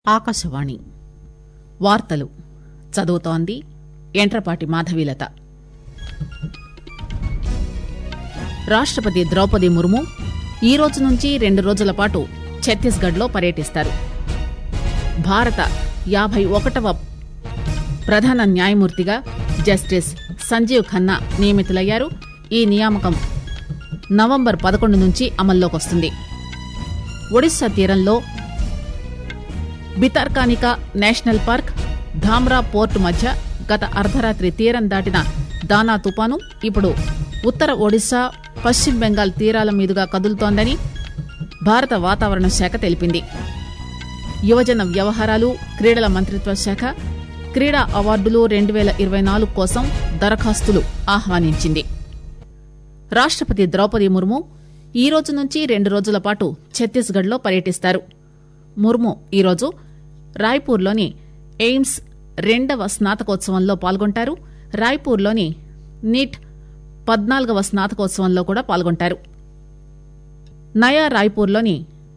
ఆకాశవాణి వార్తలు చదువుతోంది ఎంట్రపాటి మాధవీలత రాష్టపతి ద్రౌపది ముర్ము ఈ రోజు నుంచి రెండు రోజుల పాటు ఛత్తీస్గఢ్ లో పర్యటిస్తారు భారత యాభై ఒకటవ ప్రధాన న్యాయమూర్తిగా జస్టిస్ సంజీవ్ ఖన్నా నియమితులయ్యారు ఈ నియామకం నవంబర్ పదకొండు నుంచి అమల్లోకి ఒడిశా తీరంలో Bhitarkanika national park Dhamra port మధ్య గత అర్ధరాత్రి తీరం దాటిన దానా తుపాను ఇప్పుడు ఉత్తర ఒడిశా పశ్చిమ బెంగాల్ తీరాల మీదుగా కదులుతోందని భారత వాతావరణ శాఖ తెలిపింది యువజన వ్యవహారాలు క్రీడల మంత్రిత్వ శాఖ క్రీడా అవార్డులు రెండు పేల ఇరవై నాలుగు కోసం దరఖాస్తులు ఆహ్వానించింది రాష్టపతి ద్రౌపది ముర్ము ఈ రోజు నుంచి రెండు రోజుల పాటు ఛత్తీస్గఢ్ లో పర్యటిస్తారు ముర్ము ఈరోజు రాయ్పూర్లోని ఎయిమ్స్ రెండవ స్నాతకోత్సవంలో పాల్గొంటారు రాయ్పూర్లోని నీట్ పద్నాలుగవ స్నాతకోత్సవంలో కూడా పాల్గొంటారు నయా రాయ్పూర్లోని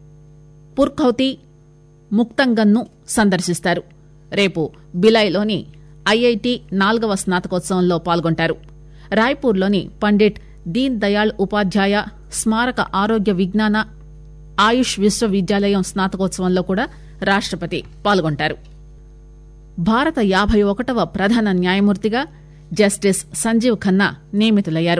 పుర్ఖౌతి ముక్తంగన్ను సందర్శిస్తారు రేపు బిలాయ్లోని ఐఐటి నాల్గవ స్నాతకోత్సవంలో పాల్గొంటారు రాయ్పూర్లోని పండిట్ దీన్ దయాళ్ ఉపాధ్యాయ స్మారక ఆరోగ్య విజ్ఞాన ఆయుష్ విశ్వవిద్యాలయం స్నాతకోత్సవంలో కూడా రాష్టపతి పాల్గొంటారు భారత యాభై ఒకటవ ప్రధాన న్యాయమూర్తిగా జస్టిస్ సంజీవ్ ఖన్నా నియమితులయ్యారు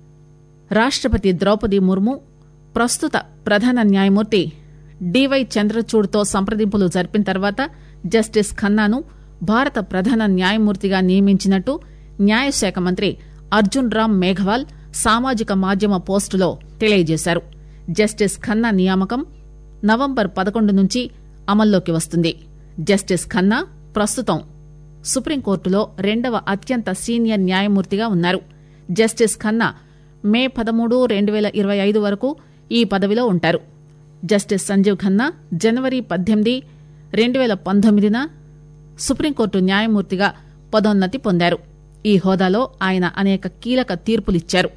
రాష్టపతి ద్రౌపది ముర్ము ప్రస్తుత ప్రధాన న్యాయమూర్తి డివై చంద్రచూడ్తో సంప్రదింపులు జరిపిన తర్వాత జస్టిస్ ఖన్నాను భారత ప్రధాన న్యాయమూర్తిగా నియమించినట్టు న్యాయశాఖ మంత్రి అర్జున్ రామ్ మేఘవాల్ సామాజిక మాధ్యమ పోస్టులో తెలియజేశారు జస్టిస్ ఖన్నా నియామకం నవంబర్ పదకొండు నుంచి అమల్లోకి వస్తుంది జస్టిస్ ఖన్నా ప్రస్తుతం సుప్రీంకోర్టులో రెండవ అత్యంత సీనియర్ న్యాయమూర్తిగా ఉన్నారు జస్టిస్ ఖన్నా మే పదమూడు రెండు పేల ఇరవై ఐదు వరకు ఈ పదవిలో ఉంటారు జస్టిస్ సంజీవ్ ఖన్నా జనవరి పద్దెనిమిది రెండు పేల పంతొమ్మిదిన సుప్రీంకోర్టు న్యాయమూర్తిగా పదోన్నతి పొందారు ఈ హోదాలో ఆయన అనేక కీలక తీర్పులిచ్చారు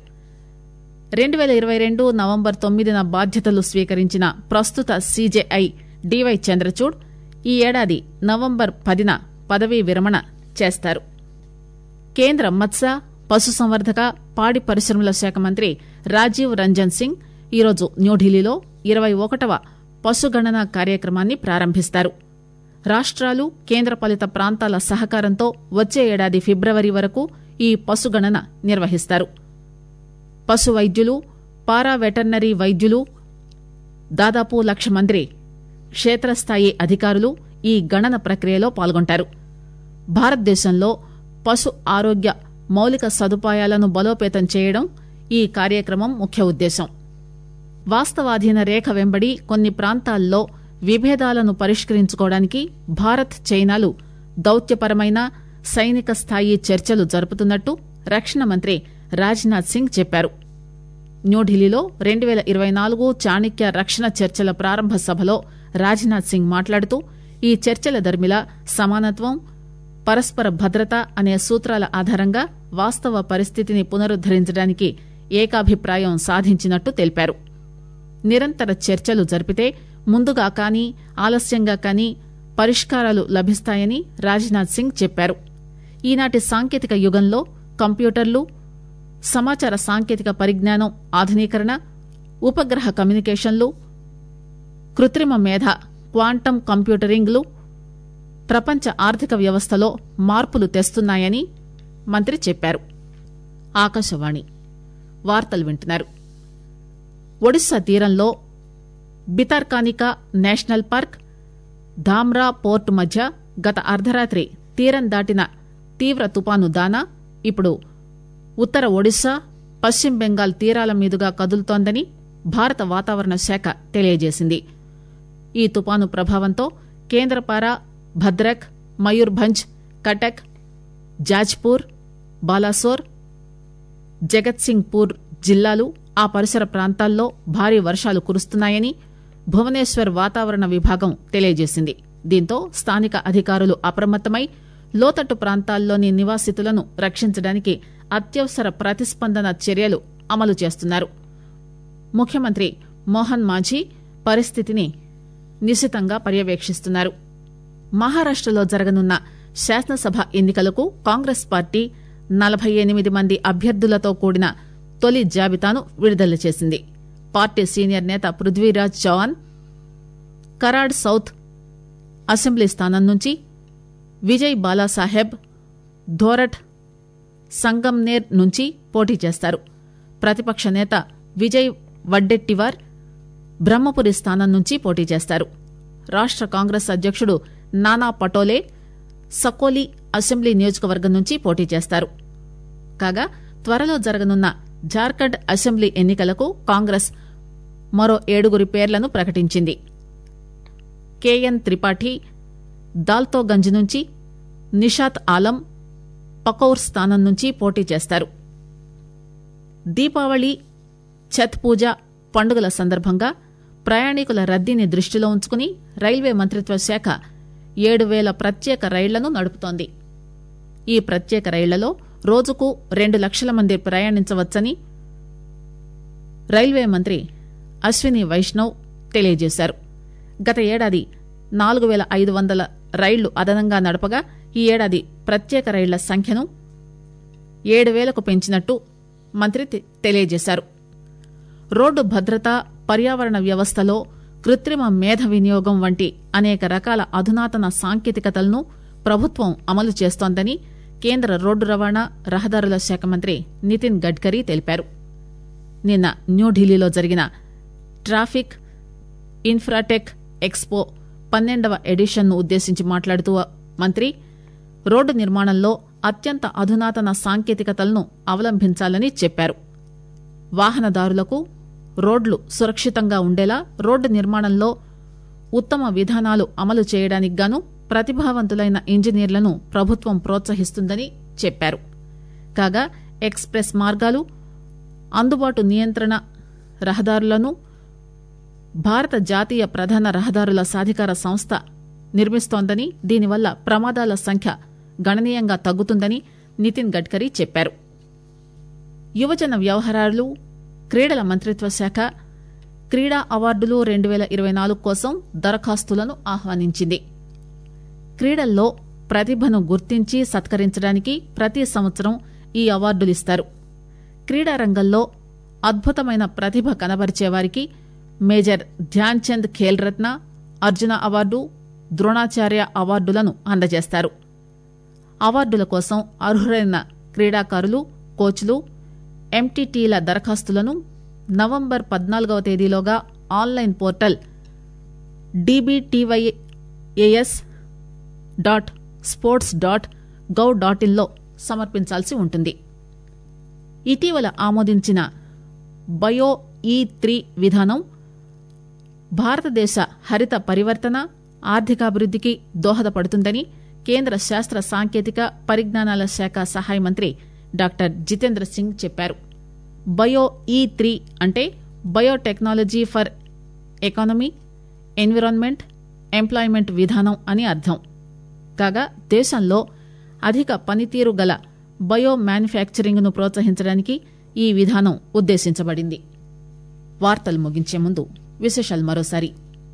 రెండు పేల ఇరవై రెండు నవంబర్ తొమ్మిదిన బాధ్యతలు స్వీకరించిన ప్రస్తుత సీజేఐ డివై చంద్రచూడ్ ఈ ఏడాది నవంబర్ పదిన పదవీ విరమణ చేస్తారు కేంద్ర మత్స్య పశుసంవర్ధక పాడి పరిశ్రమల శాఖ మంత్రి రాజీవ్ రంజన్ సింగ్ ఈరోజు న్యూఢిల్లీలో ఇరవై ఒకటవ పశుగణన కార్యక్రమాన్ని ప్రారంభిస్తారు రాష్ట్రాలు కేంద్రపాలిత ప్రాంతాల సహకారంతో వచ్చే ఏడాది ఫిబ్రవరి వరకు ఈ పశుగణన నిర్వహిస్తారు పశు వైద్యులు పారా వెటర్నరీ వైద్యులు దాదాపు లక్ష మంది క్షేత్రస్థాయి అధికారులు ఈ గణన ప్రక్రియలో పాల్గొంటారు భారతదేశంలో పశు ఆరోగ్య మౌలిక సదుపాయాలను బలోపేతం చేయడం ఈ కార్యక్రమం ముఖ్య ఉద్దేశం వాస్తవాధీన రేఖ వెంబడి కొన్ని ప్రాంతాల్లో విభేదాలను పరిష్కరించుకోవడానికి భారత్ చైనాలు దౌత్యపరమైన సైనిక స్థాయి చర్చలు జరుపుతున్నట్టు రక్షణ మంత్రి రాజ్నాథ్ సింగ్ చెప్పారు న్యూఢిల్లీలో రెండు పేల ఇరవై నాలుగు చాణిక్య రక్షణ చర్చల ప్రారంభ సభలో రాజ్నాథ్ సింగ్ మాట్లాడుతూ ఈ చర్చల దర్మిలా సమానత్వం పరస్పర భద్రత అనే సూత్రాల ఆధారంగా వాస్తవ పరిస్థితిని పునరుద్దరించడానికి ఏకాభిప్రాయం సాధించినట్టు తెలిపారు నిరంతర చర్చలు జరిపితే ముందుగా కానీ ఆలస్యంగా కానీ పరిష్కారాలు లభిస్తాయని రాజ్నాథ్ సింగ్ చెప్పారు ఈనాటి సాంకేతిక యుగంలో కంప్యూటర్లు సమాచార సాంకేతిక పరిజ్ఞానం ఆధునీకరణ ఉపగ్రహ కమ్యూనికేషన్లు కృత్రిమ మేధ క్వాంటం కంప్యూటరింగ్లు ప్రపంచ ఆర్థిక వ్యవస్థలో మార్పులు తెస్తున్నాయని మంత్రి చెప్పారు ఆకాశవాణి వార్తలు వింటున్నారు ఒడిశా తీరంలో Bhitarkanika national park Dhamra port మధ్య గత అర్ధరాత్రి తీరం దాటిన తీవ్ర తుపాను దానా ఇప్పుడు ఉత్తర ఒడిశా పశ్చిమ బెంగాల్ తీరాల మీదుగా కదులుతోందని భారత వాతావరణ శాఖ తెలియజేసింది ఈ తుపాను ప్రభావంతో కేంద్రపార భద్రక్ మయూర్భంజ్ కటక్ జాజ్పూర్ బాలాసోర్ జగత్సింగ్పూర్ జిల్లాలు ఆ పరిసర ప్రాంతాల్లో భారీ వర్షాలు కురుస్తున్నాయని భువనేశ్వర్ వాతావరణ విభాగం తెలియజేసింది దీంతో స్థానిక అధికారులు అప్రమత్తమై లోతట్టు ప్రాంతాల్లోని నివాసితులను రక్షించడానికి అత్యవసర ప్రతిస్పందన చర్యలు అమలు చేస్తున్నారు ముఖ్యమంత్రి మోహన్ మాఝీ పరిస్థితిని నిశితంగా పర్యవేక్షిస్తున్నారు మహారాష్టలో జరగనున్న శాసనసభ ఎన్నికలకు కాంగ్రెస్ పార్టీ నలభై ఎనిమిది మంది అభ్యర్థులతో కూడిన తొలి జాబితాను విడుదల చేసింది పార్టీ సీనియర్ నేత పృథ్వీరాజ్ చౌహాన్ కరాడ్ సౌత్ అసెంబ్లీ స్థానం నుంచి విజయ్ బాలాసాహెబ్ ధోరట్ సంగంనేర్ నుంచి పోటీ చేస్తారు ప్రతిపక్ష నేత విజయ్ వడ్డెట్టివార్ బ్రహ్మపురి స్థానం నుంచి పోటీ చేస్తారు రాష్ట కాంగ్రెస్ అధ్యకుడు నానా పటోలే సకోలి అసెంబ్లీ నియోజకవర్గం నుంచి పోటీ చేస్తారు కాగా త్వరలో జరగనున్న జార్ఖండ్ అసెంబ్లీ ఎన్నికలకు కాంగ్రెస్ మరో ఏడుగురి పేర్లను ప్రకటించింది కేఎన్ త్రిపాఠి దాల్తోగంజ్ నుంచి నిషాత్ ఆలం పకౌర్ స్థానం నుంచి పోటీ చేస్తారు దీపావళి ఛత్ పూజ పండుగల సందర్భంగా ప్రయాణికుల రద్దీని దృష్టిలో ఉంచుకుని రైల్వే మంత్రిత్వ శాఖ ఏడు పేల ప్రత్యేక రైళ్లను నడుపుతోంది ఈ ప్రత్యేక రైళ్లలో రోజుకు రెండు లక్షల మంది ప్రయాణించవచ్చని రైల్వే మంత్రి అశ్విని వైష్ణవ్ తెలియజేశారు గత ఏడాది నాలుగు పేల ఐదు వందల రైళ్లు అదనంగా నడపగా ఈ ఏడాది ప్రత్యేక రైళ్ల సంఖ్యను ఏడు వేలకు పెంచినట్టు మంత్రి తెలియజేశారు రోడ్డు భద్రత పర్యావరణ వ్యవస్థలో కృత్రిమ మేధ వినియోగం వంటి అనేక రకాల అధునాతన సాంకేతికతలను ప్రభుత్వం అమలు చేస్తోందని కేంద్ర రోడ్డు రవాణా రహదారుల శాఖ మంత్రి నితిన్ గడ్కరీ తెలిపారు నిన్న న్యూఢిల్లీలో జరిగిన ట్రాఫిక్ ఇన్ఫ్రాటెక్ ఎక్స్పో పన్నెండవ ఎడిషన్ను ఉద్దేశించి మాట్లాడుతూ మంత్రి రోడ్డు నిర్మాణంలో అత్యంత అధునాతన సాంకేతికతలను అవలంబించాలని చెప్పారు వాహనదారులకు రోడ్లు సురక్షితంగా ఉండేలా రోడ్డు నిర్మాణంలో ఉత్తమ విధానాలు అమలు చేయడానికి గాను ప్రతిభావంతులైన ఇంజనీర్లను ప్రభుత్వం ప్రోత్సహిస్తుందని చెప్పారు కాగా ఎక్స్ప్రెస్ మార్గాలు అందుబాటు నియంత్రణ రహదారులను భారత జాతీయ ప్రధాన రహదారుల సాధికార సంస్థ నిర్మిస్తోందని దీనివల్ల ప్రమాదాల సంఖ్య గణనీయంగా తగ్గుతుందని నితిన్ గడ్కరీ చెప్పారు యువజన వ్యవహారాలు క్రీడల మంత్రిత్వ శాఖ క్రీడా అవార్డులు రెండు పేల ఇరవై నాలుగు కోసం దరఖాస్తులను ఆహ్వానించింది క్రీడల్లో ప్రతిభను గుర్తించి సత్కరించడానికి ప్రతి సంవత్సరం ఈ అవార్డులిస్తారు క్రీడా రంగంలో అద్భుతమైన ప్రతిభ కనబరిచే వారికి మేజర్ ధ్యాన్ చంద్ ఖేల్ రత్న అర్జున అవార్డు ద్రోణాచార్య అవార్డులను అందజేస్తారు అవార్డుల కోసం అర్హులైన క్రీడాకారులు కోచ్లు ఎంటీటీల దరఖాస్తులను నవంబర్ పద్నాలుగవ తేదీలోగా online portal D B T Y A S dot sports dot gov dot ఇన్లో సమర్పించాల్సి ఉంటుంది ఇటీవల ఆమోదించిన బయో ఈ త్రీ విధానం భారతదేశ హరిత పరివర్తన ఆర్థికాభివృద్దికి దోహదపడుతుందని కేంద్ర శాస్త్ర సాంకేతిక పరిజ్ఞానాల శాఖ సహాయ మంత్రి డాక్టర్ జితేంద్ర సింగ్ చెప్పారు బయో ఈ త్రీ అంటే biotechnology for economy environment employment విధానం అని అర్థం కాగా దేశంలో అధిక పనితీరు గల బయో మ్యానుఫ్యాక్చరింగ్ ను ప్రోత్సహించడానికి ఈ విధానం ఉద్దేశించబడింది వార్తలు ముగించే ముందు విశేషాలు మరోసారి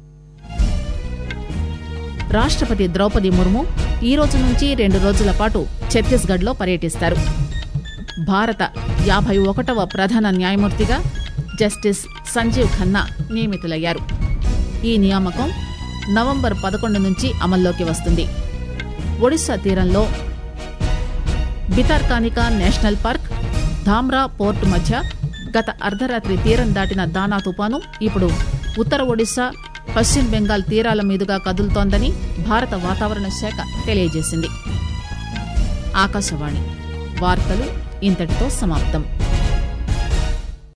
రాష్టపతి ద్రౌపది ముర్ము ఈ రోజు నుంచి రెండు రోజుల పాటు ఛత్తీస్గఢ్ లో పర్యటిస్తారు భారత యాభై ఒకటవ ప్రధాన న్యాయమూర్తిగా జస్టిస్ సంజీవ్ ఖన్నా నియమితులయ్యారు ఈ నియామకం నవంబర్ పదకొండు నుంచి అమల్లోకి వస్తుంది ఒడిశా తీరంలో Bhitarkanika national park Dhamra port మధ్య గత అర్ధరాత్రి తీరం దాటిన దానా తుపాను ఇప్పుడు ఉత్తర ఒడిశా పశ్చిమ బెంగాల్ తీరాల మీదుగా కదులుతోందని భారత వాతావరణ శాఖ తెలియజేసింది ఆకాశవాణి వార్తలు ఇంతటితో సమాప్తం